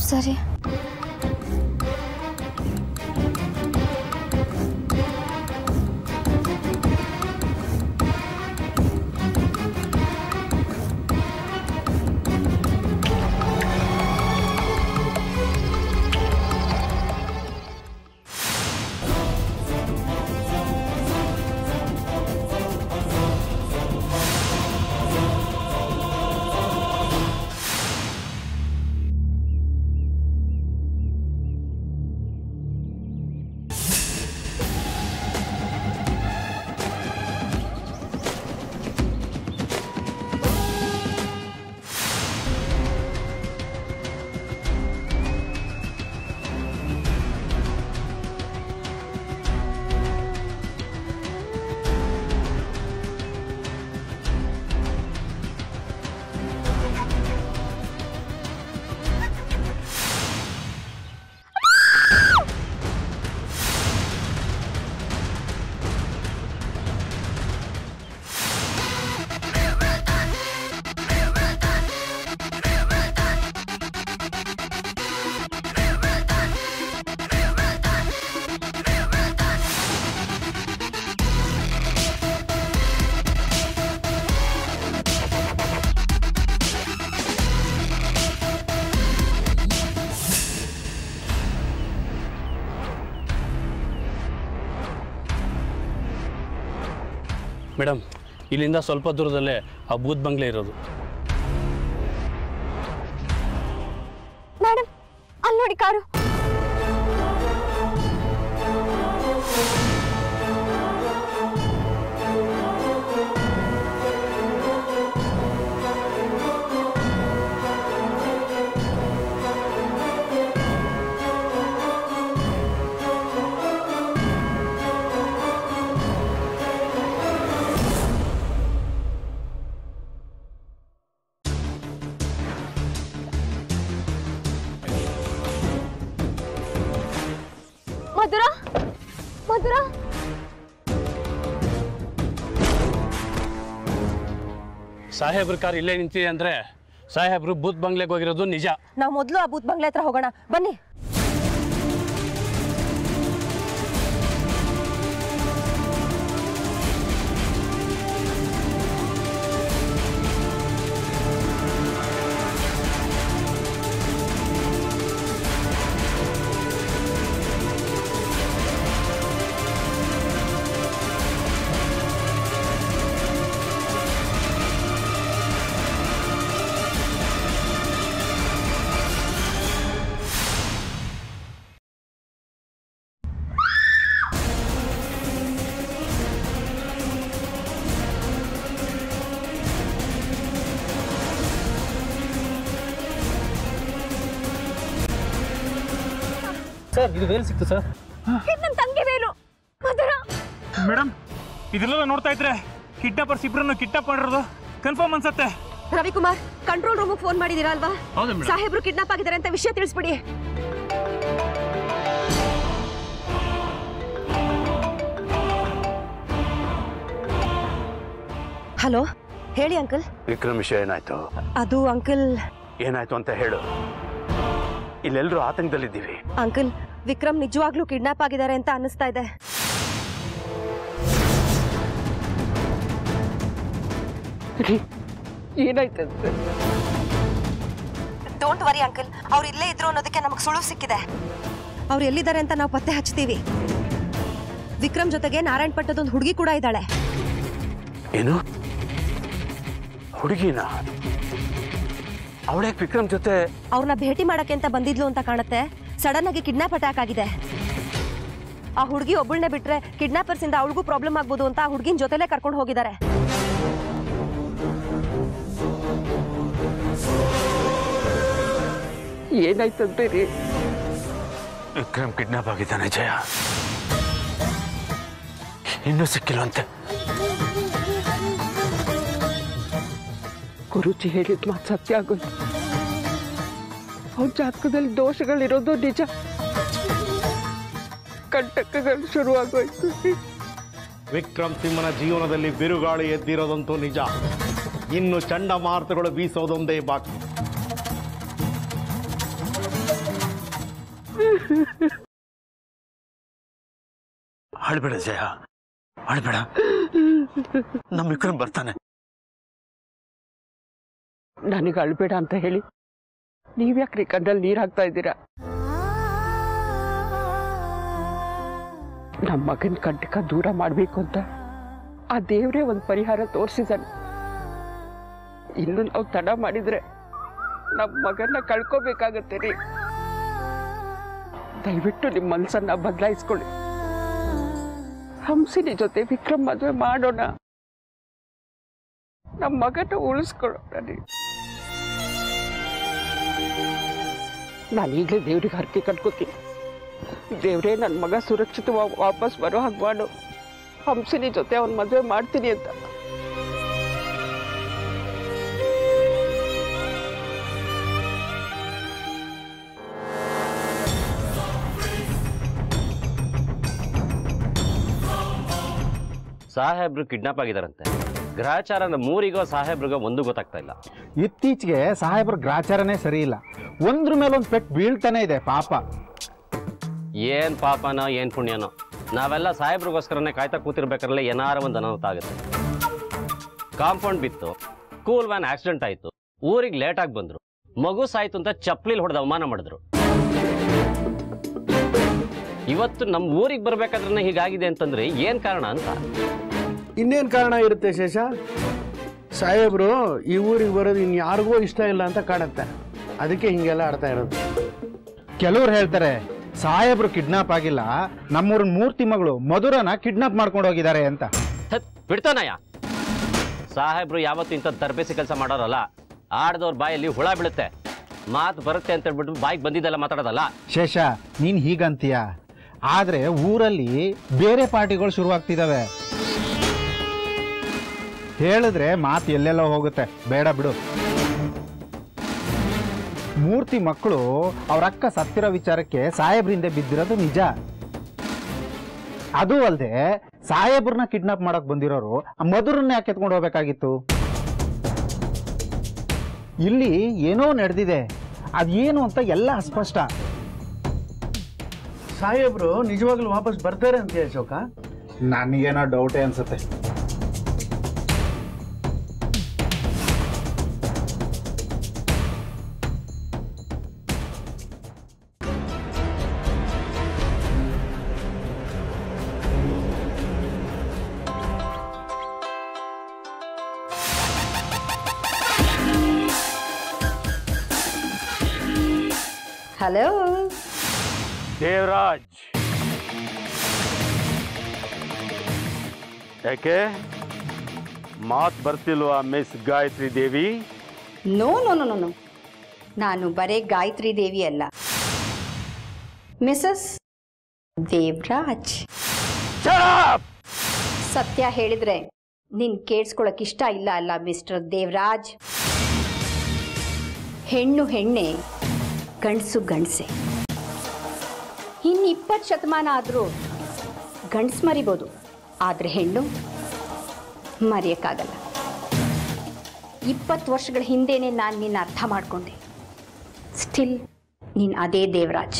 ಸರಿ ಮೇಡಮ್ ಇಲ್ಲಿಂದ ಸ್ವಲ್ಪ ದೂರದಲ್ಲೇ ಆ ಬೂತ್ ಬಂಗ್ಲೆ ಇರೋದು ಮೇಡಮ್ ಅಲ್ಲಿ ನೋಡಿ ಕಾರು ಮಧುರ ಮಧುರ ಸಾಹೇಬ್ರ ಕಾರ್ ಇಲ್ಲೇ ನಿಂತಿದೆ ಅಂದರೆ ಸಾಹೇಬ್ರು ಬೂತ್ ಬಂಗ್ಲೆಗೆ ಹೋಗಿರೋದು ನಿಜ ನಾವು ಮೊದಲು ಆ ಬೂತ್ ಬಂಗ್ಲೆ ಹತ್ರ ಹೋಗೋಣ ಬನ್ನಿ ಸರ್ ಇದು ವೇಲ್ ಸಿಕ್ತು ಸರ್ ಇದು ನನ್ನ ತಂಗಿ ವೇಲು ಮಧುರ ಮೇಡಮ್ ಇದೆಲ್ಲ ನೋಡ್ತಾ ಇದ್ರೆ ಕಿಡ್ನಾಪರ್ಸ್ ಇಬ್ಬರನ್ನು ಕಿಡ್ನಾಪ್ ಮಾಡಿರೋದು ಕನ್ಫರ್ಮ್ ಅನ್ಸತ್ತೆ ರವಿಕುಮಾರ್ ಕಂಟ್ರೋಲ್ ರೂಮಿಗೆ ಫೋನ್ ಮಾಡಿದೀರಾ ಅಲ್ವಾ ಹೌದು ಮೇಡಮ್ ಸಾಹೇಬ್ರು ಕಿಡ್ನಾಪ್ ಆಗಿದ್ದಾರೆ ಅಂತ ವಿಷಯ ತಿಳಿಸ್ಬಿಡಿ ಹಲೋ ಹೇಳಿ ಅಂಕಲ್ ವಿಕ್ರಮ್ ವಿಷಯ ಏನಾಯ್ತು ಅದು ಅಂಕಲ್ ಏನಾಯ್ತು ಅಂತ ಹೇಳು ಇಲ್ಲೆಲ್ಲರೂ ಆತಂಕದಲ್ಲಿದ್ದೀವಿ ಅಂಕಲ್ ವಿಕ್ರಮ್ ನಿಜವಾಗ್ಲೂ ಕಿಡ್ನಾಪ್ ಆಗಿದ್ದಾರೆ ಅಂತ ಅನ್ನಿಸ್ತಾ ಇದೆ ಏನಾಯ್ತಂತೆ ಡೋಂಟ್ ವರಿ ಅಂಕಲ್ ಅವ್ರು ಇಲ್ಲೇ ಇದ್ರು ಅನ್ನೋದಕ್ಕೆ ನಮಗೆ ಸುಳುವು ಸಿಕ್ಕಿದೆ ಅವ್ರು ಎಲ್ಲಿದ್ದಾರೆ ಅಂತ ನಾವು ಪತ್ತೆ ಹಚ್ತೀವಿ ವಿಕ್ರಮ್ ಜೊತೆಗೆ ನಾರಾಯಣ್ ಪಟ್ಟದೊಂದು ಹುಡುಗಿ ಕೂಡ ಇದ್ದಾಳೆ ಏನು ಹುಡುಗಿನ ಅವಳೇ ವಿಕ್ರಮ್ ಜೊತೆ ಅವ್ರನ್ನ ಭೇಟಿ ಮಾಡಕ್ಕೆ ಅಂತ ಬಂದಿದ್ಲು ಅಂತ ಕಾಣುತ್ತೆ ಸಡನ್ ಆಗಿ ಕಿಡ್ನಾಪ್ ಅಟ್ಯಾಕ್ ಆಗಿದೆ ಆ ಹುಡುಗಿ ಒಬ್ಬಳನ್ನೇ ಬಿಟ್ರೆ ಕಿಡ್ನಾಪರ್ಸ್ ಇಂದ ಅವಳಿಗೂ ಪ್ರಾಬ್ಲಮ್ ಆಗ್ಬೋದು ಅಂತ ಆ ಹುಡುಗಿನ ಜೊತೆಲೇ ಕರ್ಕೊಂಡು ಹೋಗಿದ್ದಾರೆ ಏನಾಯ್ತಂತೆ ರೀ ವಿಕ್ರಮ್ ಕಿಡ್ನಾಪ್ ಆಗಿದ್ದಾನೆ ಜಯ ಇನ್ನೂ ಸಿಕ್ಕಿಲ್ವಂತೆ ಗುರುಜಿ ಹೇಳಿದ ಮಾತು ಸತ್ಯ ಆಗೋದು ಅವ್ರ ಜಾತಕದಲ್ಲಿ ದೋಷಗಳಿರೋದು ನಿಜ ಕಂಟಕಗಳು ಶುರುವಾಗೋಯ್ತು ವಿಕ್ರಮ್ ಸಿಂಹನ ಜೀವನದಲ್ಲಿ ಬಿರುಗಾಳಿ ಎದ್ದಿರೋದಂತೂ ನಿಜ ಇನ್ನು ಚಂಡಮಾರುತಗಳು ಬೀಸೋದೊಂದೇ ಬಾಕಿ ಅಳ್ಬೇಡ ಜಯ ಅಳ್ಬೇಡ ನಮ್ಮ ವಿಕ್ರಮ್ ಬರ್ತಾನೆ ನನಗೆ ಅಳ್ಬೇಡ ಅಂತ ಹೇಳಿ ನೀವ್ಯಾಕ್ರಿ ಕಣ್ಣಲ್ಲಿ ನೀರು ಹಾಕ್ತಾ ಇದ್ದೀರಾ ನಮ್ಮ ಮಗನ ಕಂಟಕ ದೂರ ಮಾಡಬೇಕು ಅಂತ ಆ ದೇವ್ರೇ ಒಂದು ಪರಿಹಾರ ತೋರಿಸಿದಾನೆ ಇನ್ನು ನಾವು ತಡ ಮಾಡಿದ್ರೆ ನಮ್ಮ ಮಗನ್ನ ಕಳ್ಕೋಬೇಕಾಗತ್ತೆ ರೀ ದಯವಿಟ್ಟು ನಿಮ್ಮ ಮನಸ್ಸನ್ನ ಬದಲಾಯಿಸ್ಕೊಳ್ಳಿ ಹಂಸಿನಿ ಜೊತೆ ವಿಕ್ರಮ್ ಮದುವೆ ಮಾಡೋಣ ನಮ್ಮ ಮಗನ ಉಳಿಸ್ಕೊಳ್ಳೋಣ ರೀ ನಾನು ಈಗಲೇ ದೇವ್ರಿಗೆ ಹರಕೆ ಕಟ್ಕೋತೀನಿ ದೇವ್ರೇ ನನ್ನ ಮಗ ಸುರಕ್ಷಿತವಾಗಿ ವಾಪಸ್ ಬರೋ ಹಾಗೆ ಮಾಡು ಹಂಸಿನಿ ಜೊತೆ ಅವನ ಮದುವೆ ಮಾಡ್ತೀನಿ ಅಂತ ಸಾಹೇಬ್ರು ಕಿಡ್ನಾಪ್ ಆಗಿದಾರಂತೆ ಗ್ರಹಚಾರನ ಮೂರಿಗೋ ಸಾಹೇಬ್ರಿಗೋ ಒಂದು ಗೊತ್ತಾಗ್ತಾ ಇಲ್ಲ ಇತ್ತೀಚೆಗೆ ಸಾಹೇಬ್ರ ಗ್ರಾಚಾರನೇ ಸರಿ ಇಲ್ಲ ಒಂದ್ರ ಮೇಲೆ ಒಂದು ಪೆಟ್ಟು ಬೀಳ್ತಾನೆ ಇದೆ ಪಾಪ ಏನ್ ಪಾಪನೋ ಏನ್ ಪುಣ್ಯನೋ ನಾವೆಲ್ಲ ಸಾಹೇಬ್ರಿಗೋಸ್ಕರನೇ ಕಾಯ್ತಾ ಕೂತಿರ್ಬೇಕಾದ್ರೆ ಏನಾರ ಒಂದು ಅನಾಹುತ ಆಗುತ್ತೆ ಕಾಂಪೌಂಡ್ ಬಿತ್ತು ಸ್ಕೂಲ್ ವ್ಯಾನ್ ಆಕ್ಸಿಡೆಂಟ್ ಆಯ್ತು ಊರಿಗೆ ಲೇಟ್ ಆಗಿ ಬಂದ್ರು ಮಗು ಸಾಯ್ತು ಅಂತ ಚಪ್ಲಿಲ್ ಹೊಡೆದು ಅವಮಾನ ಮಾಡಿದ್ರು ಇವತ್ತು ನಮ್ಮ ಊರಿಗೆ ಬರ್ಬೇಕಾದ್ರೆ ಹೀಗಾಗಿದೆ ಅಂತಂದ್ರೆ ಏನ್ ಕಾರಣ ಅಂತ ಇನ್ನೇನು ಕಾರಣ ಇರುತ್ತೆ ಶೇಷ ಸಾಹೇಬ್ರು ಈ ಊರಿಗೆ ಬರೋದು ಇನ್ ಯಾರಿಗೂ ಇಷ್ಟ ಇಲ್ಲ ಅಂತ ಕಾಣುತ್ತೆ ಅದಕ್ಕೆ ಹಿಂಗೆಲ್ಲ ಆಡ್ತಾ ಇರೋದು ಕೆಲವ್ರು ಹೇಳ್ತಾರೆ ಸಾಹೇಬ್ರು ಕಿಡ್ನಾಪ್ ಆಗಿಲ್ಲ ನಮ್ಮೂರಿನ ಮೂರ್ತಿ ಮಗಳು ಮಧುರನ ಕಿಡ್ನಾಪ್ ಮಾಡ್ಕೊಂಡು ಹೋಗಿದ್ದಾರೆ ಅಂತ ಹತ್ ಬಿಡ್ತಾನಯ್ಯ ಸಾಹೇಬ್ರು ಯಾವತ್ತು ಇಂಥ ತರಬೇಸಿ ಕೆಲಸ ಮಾಡೋರಲ್ಲ ಆಡ್ದವ್ರ ಬಾಯಲ್ಲಿ ಹುಳ ಬೀಳುತ್ತೆ ಮಾತು ಬರುತ್ತೆ ಅಂತ ಹೇಳ್ಬಿಟ್ಟು ಬಾಯಿಗೆ ಬಂದಿದ್ದೆಲ್ಲ ಮಾತಾಡೋದಲ್ಲ ಶೇಷ ನೀನ್ ಹೀಗಂತೀಯ ಆದ್ರೆ ಊರಲ್ಲಿ ಬೇರೆ ಪಾರ್ಟಿಗಳು ಶುರುವಾಗ್ತಿದಾವೆ ಹೇಳಿದ್ರೆ ಮಾತು ಎಲ್ಲೆಲ್ಲೋ ಹೋಗುತ್ತೆ ಬೇಡ ಬಿಡು ಮೂರ್ತಿ ಮಕ್ಕಳು ಅವ್ರ ಅಕ್ಕ ಸತ್ತಿರೋ ವಿಚಾರಕ್ಕೆ ಸಾಹೇಬ್ರಿಂದ ಬಿದ್ದಿರೋದು ನಿಜ ಅದು ಅಲ್ಲದೆ ಸಾಹೇಬ್ರನ್ನ ಕಿಡ್ನಾಪ್ ಮಾಡಕ್ ಬಂದಿರೋರು ಆ ಮಧುರನ್ನ ಯಾಕೆ ಎತ್ಕೊಂಡು ಹೋಗ್ಬೇಕಾಗಿತ್ತು ಇಲ್ಲಿ ಏನೋ ನಡೆದಿದೆ ಅದೇನು ಅಂತ ಎಲ್ಲ ಅಸ್ಪಷ್ಟ ಸಾಹೇಬ್ರು ನಿಜವಾಗ್ಲೂ ವಾಪಸ್ ಬರ್ತಾರೆ ಅಂತ ಅಶೋಕ ನನಗೇನೋ ಡೌಟೇ ಅನ್ಸುತ್ತೆ ಹಲೋ ದೇವರಾಜ್ ಯಾಕೆ ಮಾತು ಬರ್ತಿಲ್ವಾ miss Gayathri Devi no no no no no ನಾನು ಬರೇ ಗಾಯತ್ರಿ ದೇವಿ ಅಲ್ಲ ಮಿಸಸ್ ದೇವರಾಜ್ ಸತ್ಯ ಹೇಳಿದ್ರೆ ನಿನ್ ಕೇಳಿಸ್ಕೊಳಕ್ ಇಷ್ಟ ಇಲ್ಲ ಅಲ್ಲ ಮಿಸ್ಟರ್ ದೇವರಾಜ್ ಹೆಣ್ಣು ಹೆಣ್ಣೆ ಗಂಡಸು ಗಂಡಸೆ ಇನ್ನು ಇಪ್ಪತ್ತು ಶತಮಾನ ಆದರೂ ಗಂಡಸು ಮರಿಬೋದು ಆದರೆ ಹೆಣ್ಣು ಮರೆಯೋಕ್ಕಾಗಲ್ಲ ಇಪ್ಪತ್ತು ವರ್ಷಗಳ ಹಿಂದೆನೇ ನಾನು ನಿನ್ನ ಅರ್ಥ ಮಾಡ್ಕೊಂಡೆ ಸ್ಟಿಲ್ ನೀನು ಅದೇ ದೇವರಾಜ್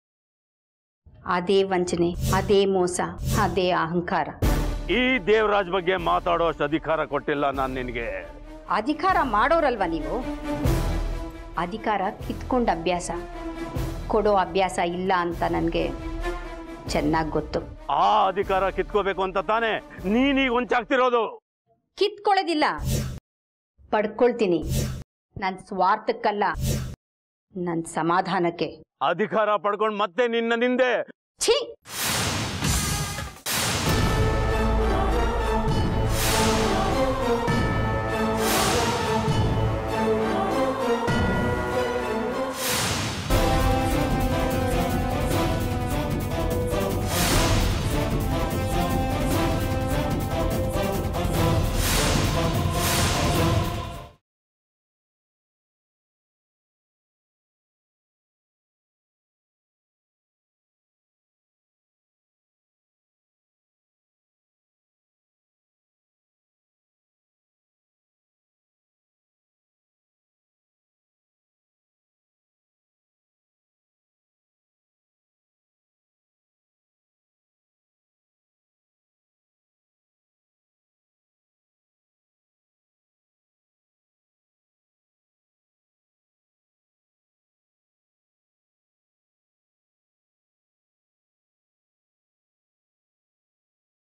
ಅದೇ ವಂಚನೆ ಅದೇ ಮೋಸ ಅದೇ ಅಹಂಕಾರ ಈ ದೇವರಾಜ್ ಬಗ್ಗೆ ಮಾತಾಡೋ ಅಷ್ಟು ಅಧಿಕಾರ ಕೊಟ್ಟಿಲ್ಲ ನಾನು ನಿನಗೆ ಅಧಿಕಾರ ಮಾಡೋರಲ್ವ ನೀವು ಅಧಿಕಾರ ಕಿತ್ಕೊಂಡ ಅಭ್ಯಾಸ ಕೊಡೋ ಅಭ್ಯಾಸ ಇಲ್ಲ ಅಂತ ನನಗೆ ಚೆನ್ನಾಗಿ ಗೊತ್ತು ಆ ಅಧಿಕಾರ ಕಿತ್ಕೋಬೇಕು ಅಂತ ತಾನೇ ನೀನೀಗ ಹೊಂಚಾಗ್ತಿರೋದು ಕಿತ್ಕೊಳ್ಳೋದಿಲ್ಲ ಪಡ್ಕೊಳ್ತೀನಿ ನನ್ನ ಸ್ವಾರ್ಥಕ್ಕಲ್ಲ ನನ್ನ ಸಮಾಧಾನಕ್ಕೆ ಅಧಿಕಾರ ಪಡ್ಕೊಂಡು ಮತ್ತೆ ನಿನ್ನ ನಿಂದೆ ಛೀ